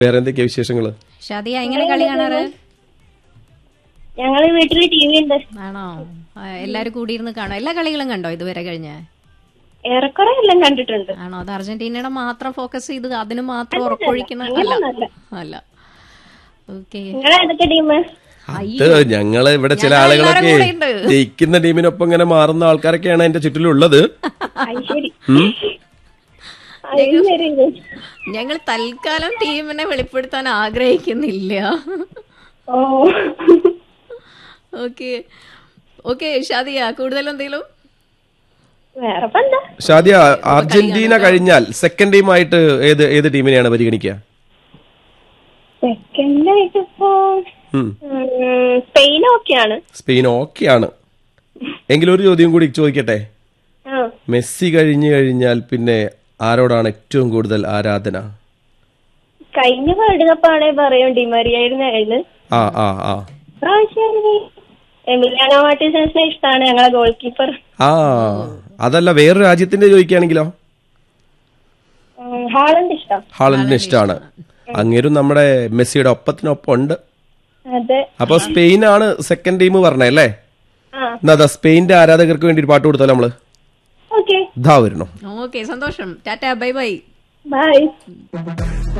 വേറെ എന്തൊക്കെയാ വിശേഷങ്ങള് ഷാദിയ എങ്ങനെ കളി കാണാറ് ഞങ്ങള് വീട്ടില് ടി വി ഉണ്ട് ആണോ ആ, എല്ലാരും കൂടിയിരുന്ന് കാണോ എല്ലാ കളികളും കണ്ടോ ഇതുവരെ കഴിഞ്ഞ ഏറെക്കുറെ എല്ലാം കണ്ടിട്ടുണ്ട് ആണോ അത് അർജന്റീനയുടെ മാത്രം ഫോക്കസ് ചെയ്ത് അതിന് മാത്രം ഉറക്കൊഴിക്കുന്ന അല്ല അങ്ങനെയൊന്നുമല്ല. അല്ല ഓക്കെ നിങ്ങളെ ഏതൊക്കെ ടീം അത് ഞങ്ങള് ഇവിടെ ചില ഞങ്ങൾ ആളുകളൊക്കെ എല്ലാവരും കൂടെ ഉണ്ട്. ജയിക്കുന്ന ടീമിനൊപ്പം ഇങ്ങനെ മാറുന്ന ആൾക്കാരൊക്കെയാണ് എന്റെ ചുറ്റിലുള്ളത് അത് ശരി ഉം. അത് ശരി ഞങ്ങൾ തൽക്കാലം ടീമിനെ വെളിപ്പെടുത്താൻ ആഗ്രഹിക്കുന്നില്ല ഓ ഓക്കെ ഓക്കെ ഷാദിയ കൂടുതൽ എന്തെങ്കിലും വേറെ ഇപ്പൊ എന്താ ഷാദിയ അർജന്റീന കഴിഞ്ഞാൽ സെക്കൻഡ് ടീമായിട്ട് ഏത് ഏത് ടീമിനെയാണ് പരിഗണിക്കുക സെക്കൻഡ് ആയിട്ട് ഇപ്പോ ഉം. ഉം, സ്പെയിൻ ഓക്കെയാണ് സ്പെയിൻ ഓക്കെയാണ് എങ്കിലും ഒരു ചോദ്യം കൂടി ചോദിക്കട്ടെ ആ മെസ്സി കഴിഞ്ഞു കഴിഞ്ഞാൽ പിന്നെ ആരോടാണ് ഏറ്റവും കൂടുതൽ ആരാധന കഴിഞ്ഞ വേൾഡ് കപ്പ് ആണേ പറയും ഡിമറിയായിരുന്നു അതിന് ആ ആ ആ പ്രാവശ്യം എമിലിയാനോ മാർട്ടിൻസിനെ ഇഷ്ടമാണ് ഞങ്ങളെ ഗോൾ കീപ്പർ ആ അതല്ല വേറെ രാജ്യത്തിന്റെ ചോദിക്കുകയാണെങ്കിലോ ഹാളണ്ട് ഇഷ്ടം ഹാളണ്ടിന് ഇഷ്ടമാണ് അങ്ങേരും നമ്മുടെ മെസ്സിയുടെ ഒപ്പത്തിനൊപ്പം ഉണ്ട് അതെ അപ്പൊ സ്പെയിനാണ് സെക്കൻഡ് ടീം പറഞ്ഞേ അല്ലേ ആ എന്നാ അതാ സ്പെയിന്റെ ആരാധകർക്ക് വേണ്ടി ഒരു പാട്ട് കൊടുത്താലോ നമ്മള് ഓക്കെ ഇതാ വരണം ഓക്കെ സന്തോഷം ടാറ്റ ബൈ ബൈ ബൈ